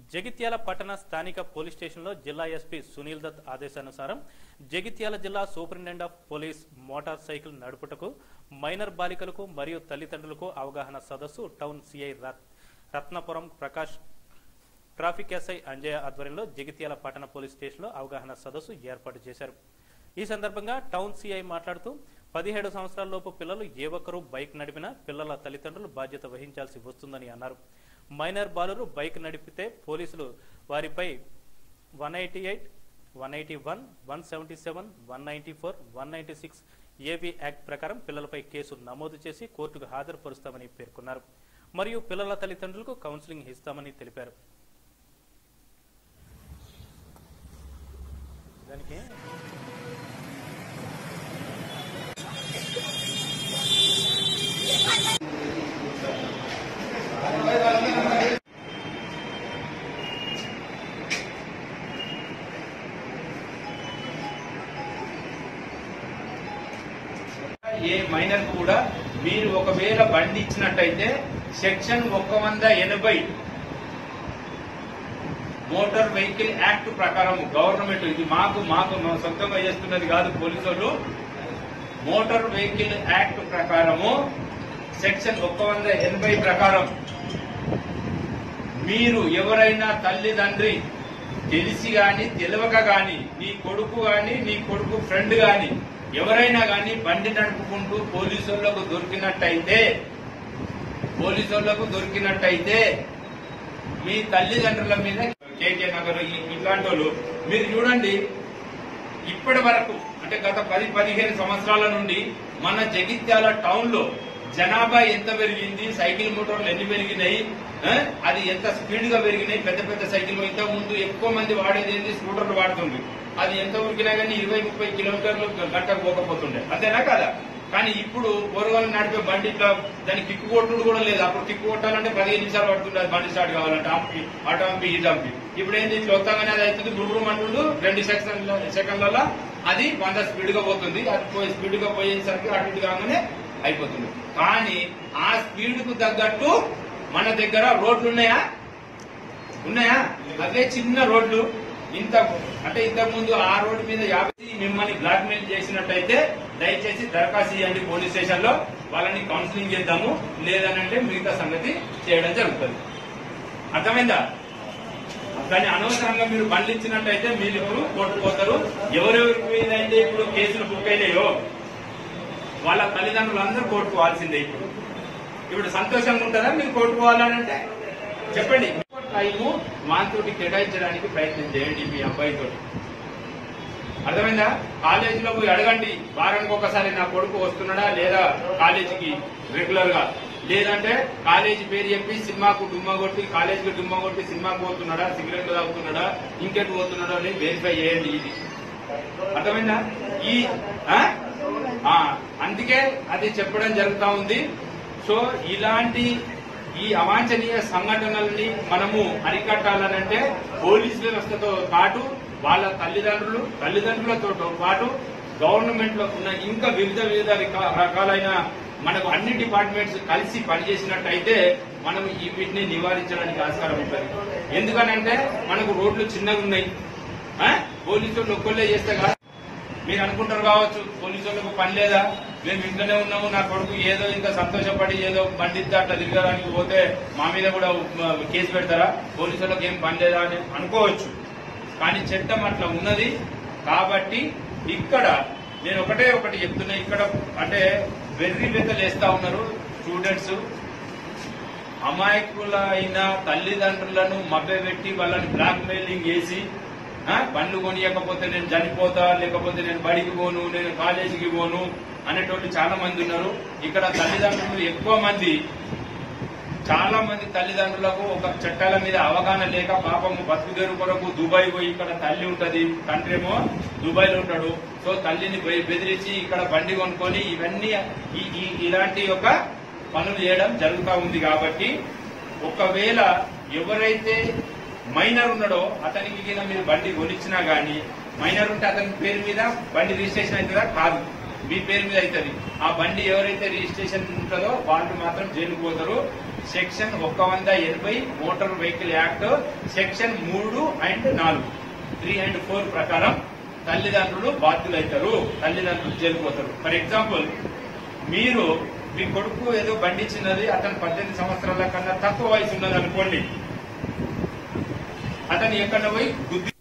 జగిత్యాల పట్టణ స్థానిక పోలీస్ స్టేషన్లో జిల్లా ఎస్పీ సునీల్ దత్ ఆదేశానుసారం జగిత్యాల జిల్లా superintendent of police motorcycle నడుపుటకు మైనర్ బాలికలకు మరియు తల్లిదండ్రులకు అవగాహన సదస్సు టౌన్ సిఐ రత్- రత్నపురం ప్రకాష్ ట్రాఫిక్ ఎస్ఐ అంజయ్య ఆధ్వర్యంలో జగిత్యాల పట్టణ పోలీస్ స్టేషన్లో అవగాహన సదస్సు ఏర్పాటు చేశారు ఈ సందర్భంగా టౌన్ సిఐ మాట్లాడుతూ పదిహేడు సంవత్సరాలలోపు పిల్లలు ఏ ఒక్కరూ బైక్ నడిపినా పిల్లల తల్లిదండ్రులు బాధ్యత వహించాల్సి వస్తుందని అన్నారు మైనర్ బాలురు బైక్ నడిపితే పోలీసులు వారిపై one eighty eight one eighty one one seventy seven one ninety four one ninety six AB act ప్రకారం పిల్లలపై కేసు నమోదు చేసి కోర్టుకు హాజరుపరుస్తామని పేర్కొన్నారు మరియు పిల్లల తల్లిదండ్రులకు కౌన్సిలింగ్ ఇస్తామని తెలిపారు దానికి ఏ మైనర్ కూడా మీరు ఒకవేళ బండి ఇచ్చినట్టయితే సెక్షన్ ఒక వంద ఎనభై మోటార్ వెహికల్ యాక్ట్ ప్రకారం గవర్నమెంట్ ఇది మాకు మాకు మా సొంతంగా చేస్తున్నది కాదు పోలీసు వాళ్ళు మోటార్ వెహికల్ యాక్ట్ ప్రకారము సెక్షన్ ఒక వంద ఎనభై ప్రకారం మీరు ఎవరైనా తల్లిదండ్రి తెలిసి గాని తెలియక గాని నీ కొడుకు గాని నీ కొడుకు ఫ్రెండ్ గాని ఎవరైనా గాని బండి నడుపుకుంటూ పోలీసులకు దొరికినట్టయితే పోలీసులకు దొరికినట్టయితే మీ తల్లిదండ్రుల మీద కేకే నగర్ ఈ- ఇట్లాంటి వాళ్ళు మీరు చూడండి ఇప్పటి వరకు అంటే గత పది పదిహేను సంవత్సరాల నుండి మన జగిత్యాల టౌన్ లో జనాభా ఎంత పెరిగింది సైకిల్ మోటార్లు ఎన్ని పెరిగినాయి ఆ? అది ఎంత స్పీడ్ గా పెరిగినాయి పెద్ద పెద్ద సైకిల్ ఇంతకు ముందు ఎక్కువ మంది వాడేది ఏంటి స్కూటర్లు వాడుతుంది అది ఎంత ఉరికినా కానీ ఇరవై ముప్పై కిలోమీటర్లు గంటకు పోకపోతుండే అంతేనా కదా కానీ ఇప్పుడు పోరగాళ్ళు నడిపే బండి ఇట్లా దానికి కిక్కు కొట్టుడు కూడా లేదు అప్పుడు కిక్కు కొట్టాలంటే పదిహేను నిమిషాలు పడుతుండే అది బండి స్టార్ట్ కావాలంటే అంపి అటు అంపి ఇటు అంపి ఇప్పుడు ఏంది ఇట్లా వస్తాగానే అది అవుతుంది గుర్రం అంటుండు రెండు సెకండ్ సెకండ్లలో అది వంద స్పీడ్ గా పోతుంది అది పోయి స్పీడ్ గా పోయేసరికి అటు ఇటు కాగానే అయిపోతుంది కానీ ఆ స్పీడ్ కు తగ్గట్టు మన దగ్గర రోడ్లు ఉన్నాయా ఉన్నాయా అదే చిన్న రోడ్లు ఇంత అంటే ఇంతకు ముందు ఆ రోడ్డు మీద యాభై మిమ్మల్ని బ్లాక్ మెయిల్ చేసినట్టయితే దయచేసి దరఖాస్తు ఇవ్వండి పోలీస్ స్టేషన్ లో వాళ్ళని కౌన్సిలింగ్ చేద్దాము లేదనంటే మిగతా సంగతి చేయడం జరుగుతుంది అర్థమైందా కానీ అనవసరంగా మీరు బండ్లు ఇచ్చినట్టయితే మీరు ఇప్పుడు కోర్టు పోతారు ఎవరెవరి మీద అయితే ఇప్పుడు కేసులు బుక్ అయినాయో వాళ్ళ తల్లిదండ్రులు అందరూ కోర్టు పోవాల్సిందే ఇప్పుడు ఇప్పుడు సంతోషంగా ఉంటుందా మీరు కోర్టు పోవాలనంటే చెప్పండి టైము వానితోటి కేటాయించడానికి ప్రయత్నం చేయండి మీ అబ్బాయితో అర్థమైందా కాలేజీలో పోయి అడగండి వారానికి ఒకసారి నా కొడుకు వస్తున్నాడా లేదా కాలేజీకి రెగ్యులర్ గా లేదంటే కాలేజీ పేరు చెప్పి సినిమాకు డుమ్మా కొట్టి కాలేజీకి డుమ్మా కొట్టి సినిమాకు పోతున్నాడా సిగరెట్లు తాగుతున్నాడా ఇంకెటు పోతున్నాడా అని వెరిఫై చేయండి ఇది అర్థమైందా ఈ ఆ? ఆ, అందుకే అది చెప్పడం జరుగుతా ఉంది సో ఇలాంటి ఈ అవాంఛనీయ సంఘటనల్ని మనము అరికట్టాలనంటే పోలీస్ వ్యవస్థతో పాటు వాళ్ళ తల్లిదండ్రులు తల్లిదండ్రులతో పాటు గవర్నమెంట్ లో ఉన్న ఇంకా వివిధ వివిధ రిక- రకాలైన మనకు అన్ని డిపార్ట్మెంట్స్ కలిసి పనిచేసినట్టయితే మనం ఈ వీటిని నివారించడానికి ఆస్కారం ఉంటుంది ఎందుకనంటే మనకు రోడ్లు చిన్నగా ఉన్నాయి ఆ? పోలీసులు ఒక్కళ్ళే చేస్తే కాదు మీరు అనుకుంటారు కావచ్చు పోలీసు వాళ్ళకు పని లేదా మేము ఇంట్లోనే ఉన్నాము నా కొడుకు ఏదో ఇంకా సంతోషపడి ఏదో బండి ఇస్తే అట్లా తిరగడానికి పోతే మా మీద కూడా ఉ- కేసు పెడతారా పోలీసు వాళ్ళకి ఏం పని లేదా అని అనుకోవచ్చు కానీ చట్టం అట్లా ఉన్నది కాబట్టి ఇక్కడ నేను ఒకటే ఒకటి చెప్తున్నా ఇక్కడ అంటే వెర్రి బెత్తలు వేస్తా ఉన్నారు స్టూడెంట్స్ అమాయకులైన తల్లిదండ్రులను మభ్యపెట్టి వాళ్ళని బ్లాక్ మెయిలింగ్ చేసి ఆ, బండ్లు కొనియకపోతే నేను చనిపోతా లేకపోతే నేను బడికి పోను నేను కాలేజీకి పోను అనేటోళ్ళు చాలా మంది ఉన్నారు ఇక్కడ తల్లిదండ్రులు ఎక్కువ మంది చాలా మంది తల్లిదండ్రులకు ఒక చట్టాల మీద అవగాహన లేక పాపము బతుకుదేరు కొరకు దుబాయ్ పోయి ఇక్కడ తల్లి ఉంటది తండ్రి ఏమో దుబాయ్ లో ఉంటాడు సో తల్లిని బె- బెదిరించి ఇక్కడ బండి కొనుక్కొని ఇవన్నీ ఈ- ఈ- ఇలాంటి యొక్క పనులు చేయడం జరుగుతా ఉంది కాబట్టి ఒకవేళ ఎవరైతే మైనర్ ఉన్నాడో అతనికి కింద మీరు బండి కొనిచ్చినా గానీ మైనర్ ఉంటే అతని పేరు మీద బండి రిజిస్ట్రేషన్ అవుతుందా కాదు మీ పేరు మీద అవుతుంది ఆ బండి ఎవరైతే రిజిస్ట్రేషన్ ఉంటుందో వాళ్ళు మాత్రం జైలుకు పోతారు సెక్షన్ ఒక వంద ఎనభై మోటార్ వెహికల్ యాక్ట్ సెక్షన్ మూడు అండ్ నాలుగు త్రీ అండ్ ఫోర్ ప్రకారం తల్లిదండ్రులు బాధ్యులవుతారు తల్లిదండ్రులు జైలుపోతారు ఫర్ ఎగ్జాంపుల్ మీరు మీ కొడుకు ఏదో బండి ఇచ్చినది అతను పద్దెనిమిది సంవత్సరాల కన్నా తక్కువ వయసు ఉన్నది అనుకోండి అతను ఎక్కడ పోయి గుద్ది